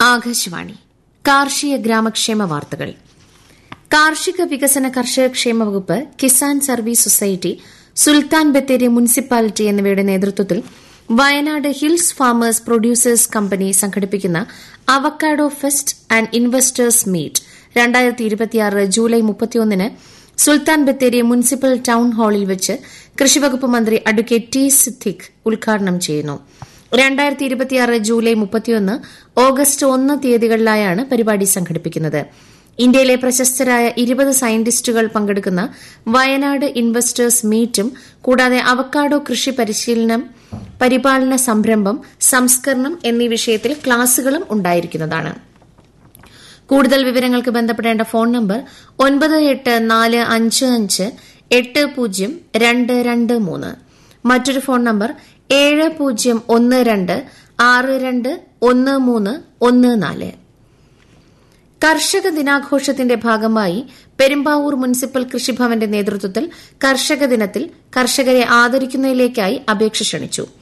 ആകാശവാണി കാർഷിക ഗ്രാമക്ഷേമ വാർത്തകൾ കാർഷിക വികസന കർഷകക്ഷേമ വകുപ്പ് Kisan service society Sultan Bathery municipality എന്നിവയുടെ നേതൃത്വത്തിൽ Wayanad hills farmers producers company സംഘടിപ്പിക്കുന്ന avocado fest and investors meet July മുപ്പത്തിയൊന്നിന് സുൽത്താൻ ബത്തേരി മുനിസിപ്പൽ ടൌൺ ഹാളിൽ വെച്ച് കൃഷിവകുപ്പ് മന്ത്രി അഡ്വക്കേറ്റ് ടി സിദ്ദിഖ് ഉദ്ഘാടനം ചെയ്യുന്നു രണ്ടായിരത്തി ഇരുപത്തിയാറ് ജൂലൈ മുപ്പത്തിയൊന്ന് ഓഗസ്റ്റ് ഒന്ന് തീയതികളിലായാണ് പരിപാടി സംഘടിപ്പിക്കുന്നത് ഇന്ത്യയിലെ പ്രശസ്തരായ ഇരുപത് സയന്റിസ്റ്റുകൾ പങ്കെടുക്കുന്ന വയനാട് ഇൻവെസ്റ്റേഴ്സ് മീറ്റും കൂടാതെ അവക്കാഡോ കൃഷി പരിശീലനം പരിപാലന സംരംഭം സംസ്കരണം എന്നീ വിഷയത്തിൽ ക്ലാസുകളും ഉണ്ടായിരിക്കുന്നതാണ് കൂടുതൽ വിവരങ്ങൾക്ക് ബന്ധപ്പെടേണ്ട ഫോൺ നമ്പർ ഒൻപത് എട്ട് നാല് അഞ്ച് അഞ്ച് എട്ട് പൂജ്യം രണ്ട് രണ്ട് മൂന്ന് മറ്റൊരു ഫോൺ നമ്പർ ഏഴ് പൂജ്യം ഒന്ന് രണ്ട് ആറ് രണ്ട് ഒന്ന് മൂന്ന് ഒന്ന് നാല് കർഷക ദിനാഘോഷത്തിന്റെ ഭാഗമായി പെരുമ്പാവൂർ മുനിസിപ്പൽ കൃഷിഭവന്റെ നേതൃത്വത്തിൽ കർഷക ദിനത്തിൽ കർഷകരെ ആദരിക്കുന്നതിലേക്കായി അപേക്ഷ ക്ഷണിച്ചു